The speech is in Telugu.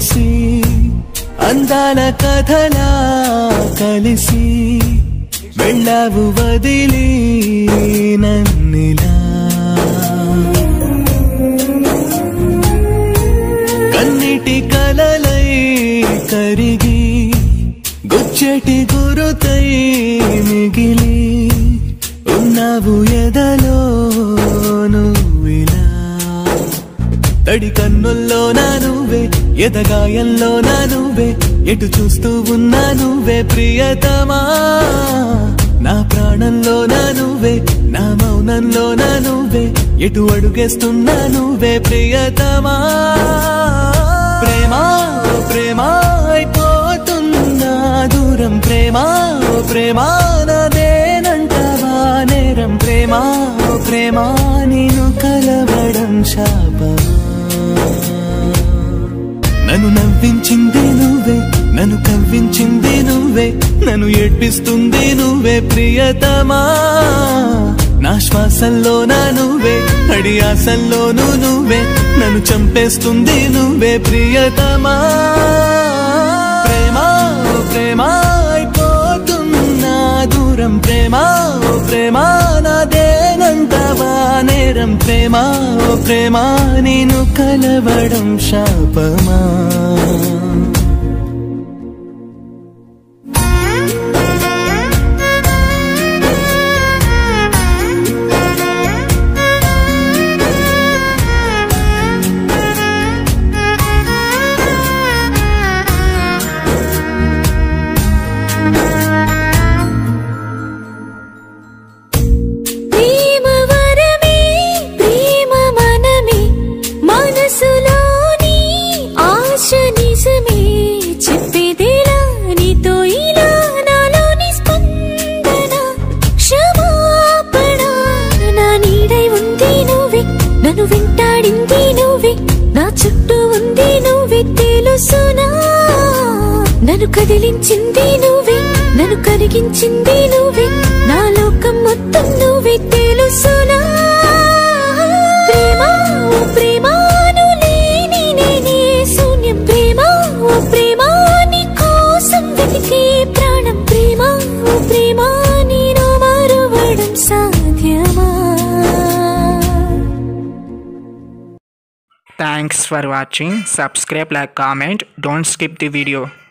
మెరిసి అందాల కథలా కలిసి వెళ్ళావు వదిలి నన్నిలా కన్నిటి కలలై కరిగి గుచ్చెటి గురుతై మిగిలి ఉన్నావు ఎదలో నువ్విలా తడి కన్నుల్లో నా నువ్వే ఎదగాయంలో నా నువ్వే ఎటు చూస్తూ ఉన్నా నువ్వే ప్రియతమా నా ప్రాణంలో నా నువ్వే నా మౌనంలో నా నువ్వే ఎటు అడుగేస్తున్నా నువ్వే ప్రియతమా ప్రేమా ఓ ప్రేమా అయిపోతున్నా దూరం ప్రేమా ఓ ప్రేమా నాదేనంటవా నేరం ప్రేమా ఓ ప్రేమా నేను కలవడం శాపమా నన్ను నవ్వించింది నువ్వే నన్ను కవ్వించింది నువ్వే నన్ను ఏడ్పిస్తుంది నువ్వే ప్రియతమా నా శ్వాసల్లో నా నువ్వే అడి ఆశల్లోనూ నువ్వే నన్ను చంపేస్తుంది నువ్వే ప్రియతమా ప్రేమా ఓ ప్రేమా అయిపోతున్నా దూరం ప్రేమా ఓ ప్రేమా నాదేనంటవా నేరం ప్రేమా ఓ ప్రేమా నేను కలవడం శాపమా ప్రేమ వరమే ప్రేమ మనమే మనసులోని ఆశ నిజమే చెప్పేదేలా నీతో ఇలా నాలోని స్పందన క్షమాపణ నా నీడై ఉంది నువ్వే నన్ను వెంటాడింది నువ్వే నా చుట్టూ ఉంది నువ్వే తెలుసునా నన్ను కదిలించింది నువ్వే నన్ను కరిగించింది నువ్వే నా లోకం మొత్తం నువ్వే తెలుసునా ప్రేమ ఓ ప్రేమ నువ్వు లేని నేనే శూన్యం ప్రేమ ఓ ప్రేమ నీ కోసం వెతికే ప్రాణం ప్రేమ ఓ ప్రేమ నేను మరువడం సాధ్యమా Thanks for watching. Subscribe, like, comment. Don't skip the video.